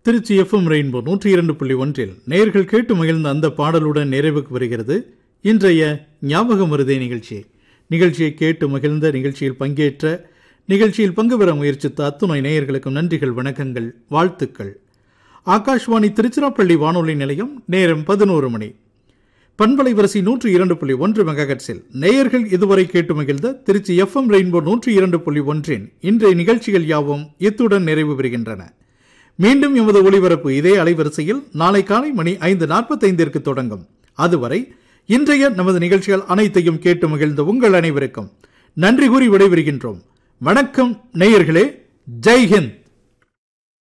Trichy FM rainbow நூற்றி இரண்டு புள்ளி ஒன்றில் நேயர்கள் கேட்டு மகிழ்ந்த அந்த பாடலுடன் நிறைவுக்கு வருகிறது இன்றைய ஞாபக மருதே நிகழ்ச்சி நிகழ்ச்சியை கேட்டு மகிழ்ந்த நிகழ்ச்சியில் பங்கேற்ற நிகழ்ச்சியில் பங்கு பெற முயற்சித்த அத்துணை நேயர்களுக்கும் நன்றிகள் வணக்கங்கள் வாழ்த்துக்கள் ஆகாஷ்வாணி திருச்சிராப்பள்ளி வானொலி நிலையம் நேரம் பதினோரு மணி பண்பலை வரிசை நூற்றி இரண்டு புள்ளி ஒன்று மெகாஹெட்ஸில் நேயர்கள் இதுவரை கேட்டு மகிழ்ந்த திருச்சி எஃப்எம் ரெயின்போ நூற்றி இரண்டு புள்ளி ஒன்றின் இன்றைய நிகழ்ச்சிகள் யாவும் இத்துடன் நிறைவு பெறுகின்றன மீண்டும் எமது ஒளிபரப்பு இதே அலைவரிசையில் நாளை காலை மணி ஐந்து நாற்பத்தைந்திற்கு தொடங்கும் அதுவரை இன்றைய நமது நிகழ்ச்சிகள் அனைத்தையும் கேட்டு மகிழ்ந்த உங்கள் அனைவருக்கும் நன்றி கூறி விடைபெறுகின்றோம் வணக்கம் நேயர்களே ஜெய் ஹிந்த்